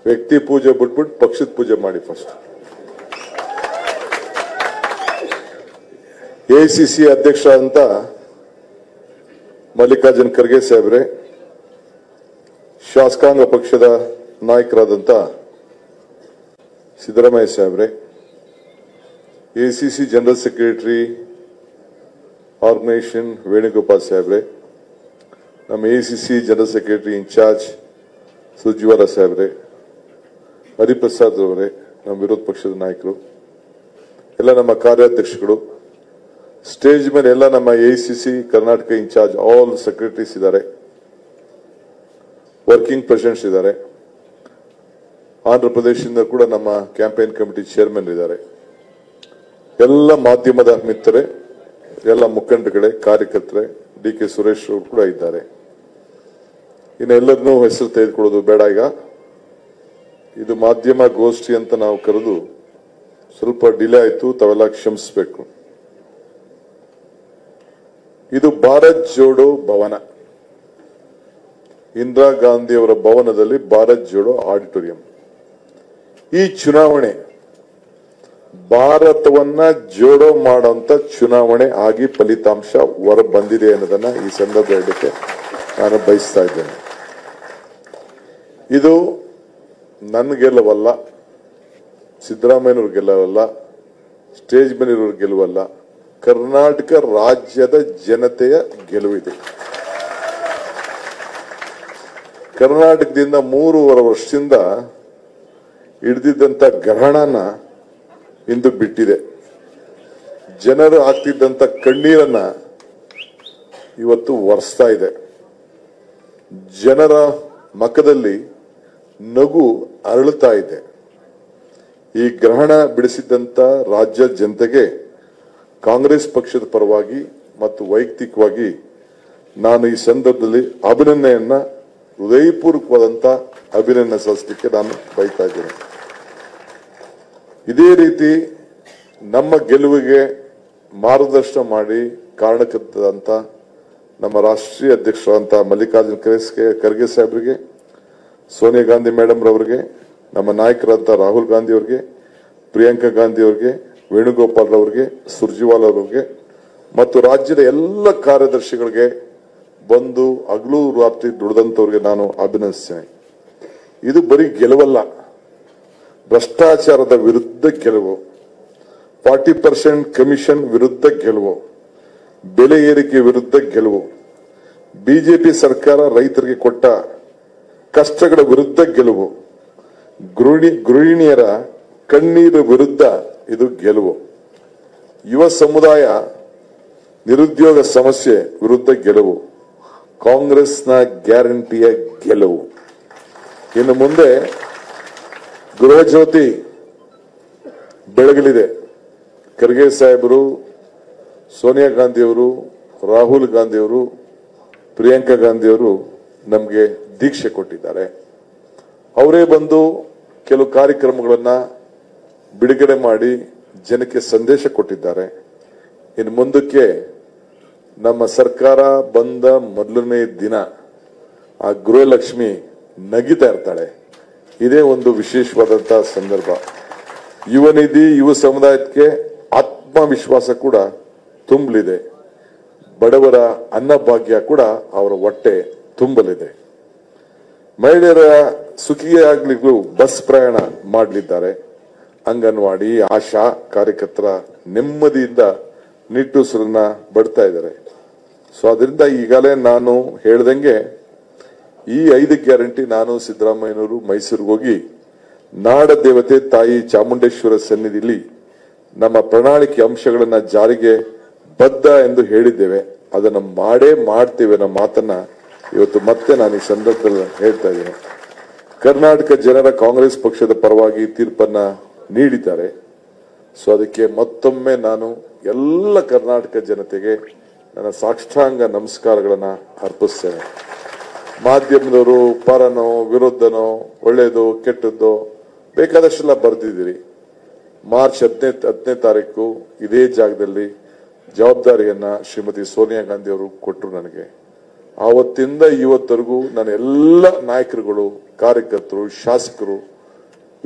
ವ್ಯಕ್ತಿ ಪೂಜೆ ಬಿಟ್ಬಿಟ್ಟು ಪಕ್ಷದ ಪೂಜೆ ಮಾಡಿ ಫಸ್ಟ್ ಎಐಸಿಸಿ ಅಧ್ಯಕ್ಷ ಅಂತ ಮಲ್ಲಿಕಾರ್ಜುನ್ ಖರ್ಗೆ ಸಾಹೇಬ್ರೆ ಶಾಸಕಾಂಗ ಪಕ್ಷದ ನಾಯಕರಾದಂತ ಸಿದ್ದರಾಮಯ್ಯ ಸಾಹೇಬ್ರೆ ACC general secretary organisation Venugopal ಸಾಹೇಬ್ರೆ ನಮ್ಮ ಎಸಿಸಿ ಜನರಲ್ ಸೆಕ್ರೆಟರಿ ಇನ್ಚಾರ್ಜ್ ಸುಜ್ವರ ಸಾಹೇಬ್ರೆ ಹರಿಪ್ರಸಾದ್ ಅವರೇ ನಮ್ಮ ವಿರೋಧ ಪಕ್ಷದ ನಾಯಕರು ಎಲ್ಲ ನಮ್ಮ ಕಾರ್ಯಾಧ್ಯಕ್ಷಗಳು ಸ್ಟೇಜ್ ಮೇಲೆ ಎಲ್ಲ ನಮ್ಮ ACC Karnataka incharge all secretaries ಇದ್ದಾರೆ ವರ್ಕಿಂಗ್ ಪ್ರೆಸಿಡೆಂಟ್ಸ್ ಇದ್ದಾರೆ ಆಂಧ್ರ ಪ್ರದೇಶದಿಂದ ಕೂಡ ನಮ್ಮ ಕ್ಯಾಂಪೇನ್ ಕಮಿಟಿ ಚೇರ್ಮನ್ ಇದ್ದಾರೆ ಎಲ್ಲ ಮಾಧ್ಯಮದ ಮಿತ್ರರೇ ಎಲ್ಲ ಮುಖಂಡಗಳೇ ಕಾರ್ಯಕರ್ತರೆ ಡಿ ಕೆ ಸುರೇಶ್ ಅವರು ಕೂಡ ಇದ್ದಾರೆ ಇನ್ನು ಎಲ್ಲರನ್ನೂ ಹೆಸರು ತೆಗೆದುಕೊಳ್ಳೋದು ಬೇಡ ಈಗ ಇದು ಮಾಧ್ಯಮ ಗೋಷ್ಠಿ ಅಂತ ನಾವು ಕರೆದು ಸ್ವಲ್ಪ ಡಿಲೇ ಆಯ್ತು ತಾವೆಲ್ಲ ಕ್ಷಮಿಸಬೇಕು ಇದು ಭಾರತ್ ಜೋಡೋ ಭವನ ಇಂದಿರಾ ಗಾಂಧಿ ಅವರ ಭವನದಲ್ಲಿ ಭಾರತ್ ಜೋಡೋ ಆಡಿಟೋರಿಯಂ ಈ ಚುನಾವಣೆ ಭಾರತವನ್ನ ಜೋಡೋ ಮಾಡುವಂತ ಚುನಾವಣೆ ಆಗಿ ಫಲಿತಾಂಶ ಹೊರ ಬಂದಿದೆ ಅನ್ನೋದನ್ನ ಈ ಸಂದರ್ಭ ಹೇಳಲಿಕ್ಕೆ ನಾನು ಬಯಸ್ತಾ ಇದ್ದೇನೆ ಇದು ನನ್ನ ಗೆಲುವಲ್ಲ ಸಿದ್ದರಾಮಯ್ಯನವ್ರ ಗೆಲುವಲ್ಲ ಸ್ಟೇಜ್ ಮೇಲಿರೋರ ಗೆಲುವಲ್ಲ ಕರ್ನಾಟಕ ರಾಜ್ಯದ ಜನತೆಯ ಗೆಲುವಿದೆ ಕರ್ನಾಟಕದಿಂದ ಮೂರುವರೆ ವರ್ಷದಿಂದ ಹಿಡಿದಿದ್ದಂತ ಗ್ರಹಣನ ಇಂದು ಬಿಟ್ಟಿದೆ ಜನರು ಆಗ್ತಿದ್ದಂತ ಕಣ್ಣೀರನ್ನ ಇವತ್ತು ಒರೆಸ್ತಾ ಇದೆ ಜನರ ಮಖದಲ್ಲಿ ನಗು ಅರಳುತ್ತಾ ಇದೆ ಈ ಗ್ರಹಣ ಬಿಡಿಸಿದ್ದಂತ ರಾಜ್ಯ ಜನತೆಗೆ ಕಾಂಗ್ರೆಸ್ ಪಕ್ಷದ ಪರವಾಗಿ ಮತ್ತು ವೈಯಕ್ತಿಕವಾಗಿ ನಾನು ಈ ಸಂದರ್ಭದಲ್ಲಿ ಅಭಿನಂದನೆಯನ್ನ ಹೃದಯಪೂರ್ವಕವಾದಂತ ಅಭಿನಂದನೆ ಸಲ್ಲಿಸಲಿಕ್ಕೆ ನಾನು ಬಯತಾ ಇದ್ದೇನೆ ಇದೇ ರೀತಿ ನಮ್ಮ ಗೆಲುವಿಗೆ ಮಾರ್ಗದರ್ಶನ ಮಾಡಿ ಕಾರಣಕರ್ತದಂತ ನಮ್ಮ ರಾಷ್ಟ್ರೀಯ ಅಧ್ಯಕ್ಷರಾದಂತ ಮಲ್ಲಿಕಾರ್ಜುನ ಖರ್ಗೆ ಖರ್ಗೆ ಸಾಹೇಬರಿಗೆ ಸೋನಿಯಾ ಗಾಂಧಿ ಮೇಡಮ್ ರವರಿಗೆ ನಮ್ಮ ನಾಯಕರಾದಂತ ರಾಹುಲ್ ಗಾಂಧಿ ಅವರಿಗೆ ಪ್ರಿಯಾಂಕಾ ಗಾಂಧಿ ಅವರಿಗೆ ವೇಣುಗೋಪಾಲ್ ಅವರಿಗೆ ಸುರ್ಜಿವಾಲ್ ಅವರಿಗೆ ಮತ್ತು ರಾಜ್ಯದ ಎಲ್ಲ ಕಾರ್ಯದರ್ಶಿಗಳಿಗೆ ಬಂದು ಹಗಲು ರಾತ್ರಿ ದುಡಿದಂತವ್ರಿಗೆ ನಾನು ಅಭಿನಂದಿಸ್ತೇನೆ ಇದು ಬರೀ ಗೆಲುವಲ್ಲ ಭ್ರಷ್ಟಾಚಾರದ ವಿರುದ್ಧ ಗೆಲುವು ಫಾರ್ಟಿ ಪರ್ಸೆಂಟ್ ಕಮಿಷನ್ ವಿರುದ್ಧ ಗೆಲುವು ಬೆಲೆ ಏರಿಕೆ ವಿರುದ್ಧ ಗೆಲುವು ಬಿಜೆಪಿ ಸರ್ಕಾರ ರೈತರಿಗೆ ಕೊಟ್ಟ ಕಷ್ಟಗಳ ವಿರುದ್ಧ ಗೆಲುವು ಗೃಹಿಣಿ ಗೃಹಿಣಿಯರ ಕಣ್ಣೀರ ವಿರುದ್ಧ ಇದು ಗೆಲುವು ಯುವ ಸಮುದಾಯ ನಿರುದ್ಯೋಗ ಸಮಸ್ಯೆ ವಿರುದ್ಧ ಗೆಲುವು ಕಾಂಗ್ರೆಸ್ನ ಗ್ಯಾರಂಟಿಯ ಗೆಲುವು ಇನ್ನು ಮುಂದೆ ಗೃಹ ಜ್ಯೋತಿ ಬೆಳಗಲಿದೆ ಖರ್ಗೆ ಸಾಹೇಬರು ಸೋನಿಯಾ ಗಾಂಧಿಯವರು ರಾಹುಲ್ ಗಾಂಧಿಯವರು ಪ್ರಿಯಾಂಕಾ ಗಾಂಧಿಯವರು ನಮಗೆ ದೀಕ್ಷೆ ಕೊಟ್ಟಿದ್ದಾರೆ ಅವರೇ ಬಂದು ಕೆಲವು ಕಾರ್ಯಕ್ರಮಗಳನ್ನ ಬಿಡುಗಡೆ ಮಾಡಿ ಜನಕ್ಕೆ ಸಂದೇಶ ಕೊಟ್ಟಿದ್ದಾರೆ ಇನ್ನು ಮುಂದಕ್ಕೆ ನಮ್ಮ ಸರ್ಕಾರ ಬಂದ ಮೊದಲನೇ ದಿನ ಆ ಗೃಹಲಕ್ಷ್ಮಿ ನಗಿತಾ ಇರ್ತಾಳೆ ಇದೇ ಒಂದು ವಿಶೇಷವಾದಂತಹ ಸಂದರ್ಭ ಯುವ ನಿಧಿ ಯುವ ಸಮುದಾಯಕ್ಕೆ ಆತ್ಮವಿಶ್ವಾಸ ಕೂಡ ತುಂಬಲಿದೆ ಬಡವರ ಅನ್ನಭಾಗ್ಯ ಕೂಡ ಅವರ ಹೊಟ್ಟೆ ತುಂಬಲಿದೆ ಮಹಿಳೆಯರ ಸುಖಿಯಾಗ್ಲಿಗೂ ಬಸ್ ಪ್ರಯಾಣ ಮಾಡಲಿದ್ದಾರೆ ಅಂಗನವಾಡಿ ಆಶಾ ಕಾರ್ಯಕರ್ತರ ನೆಮ್ಮದಿಯಿಂದ ನಿಟ್ಟುಸಿರನ್ನ ಬಡ್ತಾ ಇದ್ದಾರೆ ಸೊ ಅದರಿಂದ ಈಗಲೇ ನಾನು ಹೇಳ್ದಂಗೆ ಈ ಐದು ಗ್ಯಾರಂಟಿ ನಾನು ಸಿದ್ದರಾಮಯ್ಯನವರು ಮೈಸೂರಿಗೆ ಹೋಗಿ ನಾಡ ದೇವತೆ ತಾಯಿ ಚಾಮುಂಡೇಶ್ವರ ಸನ್ನಿಧಿಲಿ ನಮ್ಮ ಪ್ರಣಾಳಿಕೆ ಅಂಶಗಳನ್ನ ಜಾರಿಗೆ ಬದ್ಧ ಎಂದು ಹೇಳಿದ್ದೇವೆ ಅದನ್ನ ಮಾಡೇ ಮಾಡ್ತೇವೆ ಅನ್ನೋ ಮಾತನ್ನ ಇವತ್ತು ಮತ್ತೆ ನಾನು ಈ ಸಂದರ್ಭದಲ್ಲಿ ಹೇಳ್ತಾ ಇದ್ದೇನೆ ಕರ್ನಾಟಕ ಜನರ ಕಾಂಗ್ರೆಸ್ ಪಕ್ಷದ ಪರವಾಗಿ ತೀರ್ಪನ್ನ ನೀಡಿದ್ದಾರೆ ಸೊ ಅದಕ್ಕೆ ಮತ್ತೊಮ್ಮೆ ನಾನು ಎಲ್ಲ ಕರ್ನಾಟಕ ಜನತೆಗೆ ನನ್ನ ಸಾಷ್ಟಾಂಗ ನಮಸ್ಕಾರಗಳನ್ನ ಅರ್ಪಿಸ್ತೇನೆ ಮಾಧ್ಯಮದವರು ಪರನೋ ವಿರುದ್ಧನೋ ಒಳ್ಳೇದು ಕೆಟ್ಟದ್ದು ಬೇಕಾದಷ್ಟೆಲ್ಲ ಬರೆದಿದ್ದೀರಿ ಮಾರ್ಚ್ ಹದಿನೇ ಹತ್ತನೇ ತಾರೀಕು ಇದೇ ಜಾಗದಲ್ಲಿ ಜವಾಬ್ದಾರಿಯನ್ನ ಶ್ರೀಮತಿ ಸೋನಿಯಾ ಗಾಂಧಿ ಅವರು ಕೊಟ್ಟರು ನನಗೆ ಆವತ್ತಿಂದ ಇವತ್ತರೆಗೂ ನನ್ನ ಎಲ್ಲ ನಾಯಕರುಗಳು ಕಾರ್ಯಕರ್ತರು ಶಾಸಕರು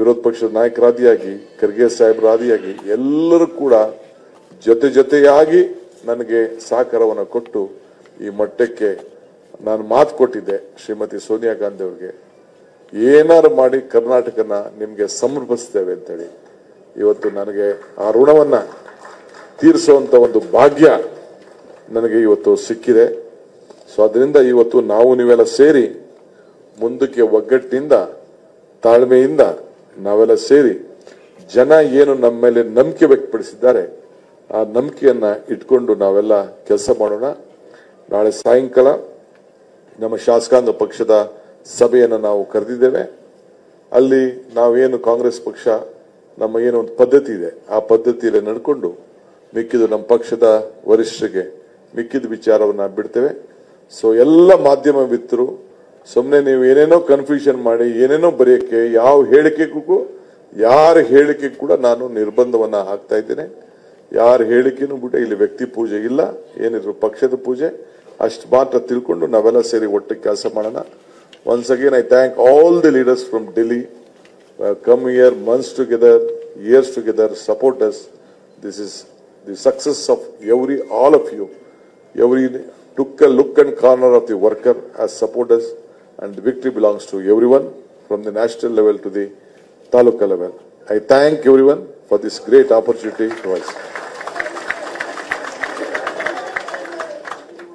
ವಿರೋಧ ಪಕ್ಷದ ನಾಯಕರಾದಿಯಾಗಿ ಖರ್ಗೆ ಸಾಹೇಬರಾದಿಯಾಗಿ ಎಲ್ಲರೂ ಕೂಡ ಜೊತೆ ಜೊತೆಯಾಗಿ ನನಗೆ ಸಹಕಾರವನ್ನು ಕೊಟ್ಟು ಈ ಮಟ್ಟಕ್ಕೆ ನಾನು ಮಾತು ಕೊಟ್ಟಿದ್ದೆ ಶ್ರೀಮತಿ ಸೋನಿಯಾ ಗಾಂಧಿ ಅವರಿಗೆ ಏನಾರು ಮಾಡಿ ಕರ್ನಾಟಕನ ನಿಮ್ಗೆ ಸಮರ್ಪಿಸ್ತೇವೆ ಅಂತೇಳಿ ಇವತ್ತು ನನಗೆ ಆ ಋಣವನ್ನ ತೀರಿಸುವಂತ ಒಂದು ಭಾಗ್ಯ ನನಗೆ ಇವತ್ತು ಸಿಕ್ಕಿದೆ ಸೊ ಅದರಿಂದ ಇವತ್ತು ನಾವು ನೀವೆಲ್ಲ ಸೇರಿ ಮುಂದಕ್ಕೆ ಒಗ್ಗಟ್ಟಿನಿಂದ ತಾಳ್ಮೆಯಿಂದ ನಾವೆಲ್ಲ ಸೇರಿ ಜನ ಏನು ನಮ್ಮ ಮೇಲೆ ನಂಬಿಕೆ ವ್ಯಕ್ತಪಡಿಸಿದ್ದಾರೆ ಆ ನಂಬಿಕೆಯನ್ನ ಇಟ್ಕೊಂಡು ನಾವೆಲ್ಲ ಕೆಲಸ ಮಾಡೋಣ ನಾಳೆ ಸಾಯಂಕಾಲ ನಮ್ಮ ಶಾಸಕಾಂಗ ಪಕ್ಷದ ಸಭೆಯನ್ನು ನಾವು ಕರೆದಿದ್ದೇವೆ ಅಲ್ಲಿ ನಾವೇನು ಕಾಂಗ್ರೆಸ್ ಪಕ್ಷ ನಮ್ಮ ಏನು ಒಂದು ಪದ್ಧತಿ ಇದೆ ಆ ಪದ್ಧತಿಯಲ್ಲಿ ನಡ್ಕೊಂಡು ಮಿಕ್ಕಿದು ನಮ್ಮ ಪಕ್ಷದ ವರಿಷ್ಠರಿಗೆ ಮಿಕ್ಕಿದ ವಿಚಾರವನ್ನ ಬಿಡ್ತೇವೆ ಸೊ ಎಲ್ಲ ಮಾಧ್ಯಮ ಮಿತ್ರರು ಸುಮ್ಮನೆ ನೀವು ಏನೇನೋ ಕನ್ಫ್ಯೂಷನ್ ಮಾಡಿ ಏನೇನೋ ಬರೆಯಕ್ಕೆ ಯಾವ ಹೇಳಿಕೆಗೂ ಯಾರ ಹೇಳಿಕೆ ಕೂಡ ನಾನು ನಿರ್ಬಂಧವನ್ನ ಹಾಕ್ತಾ ಇದ್ದೇನೆ ಯಾರ ಹೇಳಿಕೆನೂ ಬಿಟ್ಟು ಇಲ್ಲಿ ವ್ಯಕ್ತಿ ಪೂಜೆ ಇಲ್ಲ ಏನಿದ್ರು ಪಕ್ಷದ ಪೂಜೆ ಅಷ್ಟು ಮಾತ್ರ ತಿಳ್ಕೊಂಡು ನಾವೆಲ್ಲ ಸೇರಿ ಒಟ್ಟಿಗೆ ಕೆಲಸ ಮಾಡೋಣ once again I thank all the leaders from Delhi come here months together, years together, support us. This is the success of every, all of you. Every took a look and corner of the worker as support us and the victory belongs to everyone from the national level to the taluka level. I thank everyone for this great opportunity to us.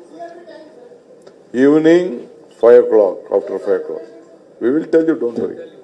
Evening, five o'clock, after five o'clock. We will tell you, don't worry.